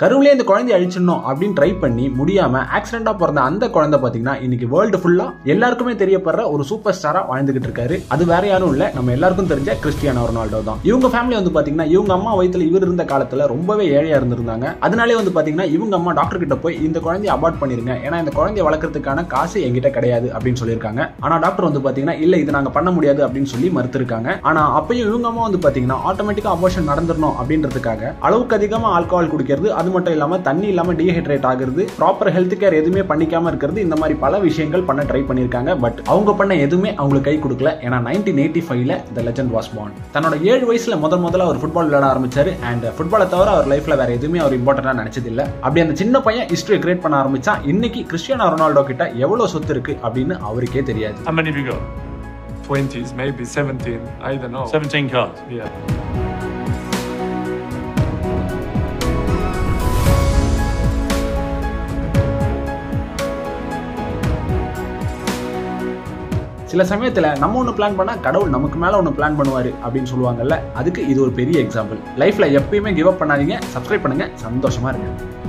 கருவிலே இந்த குழந்தைய அழிச்சிடணும் அப்படின்னு ட்ரை பண்ணி முடியாம ஆக்சிடென்டா பிறந்த அந்த குழந்தை பாத்தீங்கன்னா இன்னைக்கு வேர்ல்டு ஃபுல்லா எல்லாருக்குமே தெரியப்படுற ஒரு சூப்பர் ஸ்டாரா வாழ்ந்துகிட்டு இருக்காரு அது வேற யாரும் இல்ல நம்ம எல்லாருக்கும் தெரிஞ்ச கிறிஸ்டியானோ ரொனால்டோ தான் இவங்க ஃபேமிலி வந்து பாத்தீங்கன்னா இவங்க அம்மா வயித்துல இவர் இருந்த காலத்துல ரொம்பவே ஏழையா இருந்திருந்தாங்க அதனாலே வந்து பாத்தீங்கன்னா இவங்க அம்மா டாக்டர் கிட்ட போய் இந்த குழந்தைய அபார்ட் பண்ணிருங்க ஏன்னா இந்த குழந்தைய வளர்க்கறதுக்கான காசு என்கிட்ட கிடையாது அப்படின்னு சொல்லியிருக்காங்க ஆனா டாக்டர் வந்து பாத்தீங்கன்னா இல்ல இது நாங்க பண்ண முடியாது அப்படின்னு சொல்லி மறுத்திருக்காங்க ஆனா அப்பயும் இவங்க அம்மா வந்து பாத்தீங்கன்னா ஆட்டோமேட்டிக்கா அபோஷன் நடந்துடணும் அப்படின்றதுக்காக அளவுக்கு அதிகமா ஆல்கஹால் குடிக்கிறது அது மட்டும் இல்லாம தண்ணி இல்லாம டீஹைட்ரேட் ஆகுறது ப்ராப்பர் ஹெல்த் கேர் எதுவுமே பண்ணிக்காம இருக்கிறது இந்த மாதிரி பல விஷயங்கள் பண்ண ட்ரை பண்ணிருக்காங்க பட் அவங்க பண்ண எதுவுமே அவங்களுக்கு கை கொடுக்கல ஏன்னா நைன்டீன் எயிட்டி ஃபைவ்ல த லெஜண்ட் வாஸ் பார்ன் தன்னோட ஏழு வயசுல முதல் முதல்ல அவர் ஃபுட்பால் விளையாட ஆரம்பிச்சாரு அண்ட் ஃபுட்பாலை தவிர அவர் லைஃப்ல வேற எதுவுமே அவர் இம்பார்ட்டன்டா நினைச்சது இல்ல அப்படி அந்த சின்ன பையன் ஹிஸ்டரி கிரியேட் பண்ண ஆரம்பிச்சா இன்னைக்கு கிறிஸ்டியானோ ரொனால்டோ கிட்ட எவ்வளவு சொத்து இருக்கு அப்படின்னு அவருக்கே தெரியாது How many have you got? 20s, maybe 17. I don't know. 17 cards. Yeah. சில சமயத்துல நம்ம ஒன்று பிளான் பண்ணா கடவுள் நமக்கு மேல ஒன்று பிளான் பண்ணுவாரு அப்படின்னு சொல்லுவாங்கல்ல அதுக்கு இது ஒரு பெரிய எக்ஸாம்பிள் லைஃப்ல எப்பயுமே கிவ் அப் பண்ணாதீங்க சப்ஸ்கிரைப் பண்ணுங்க சந்தோஷமா இருங்க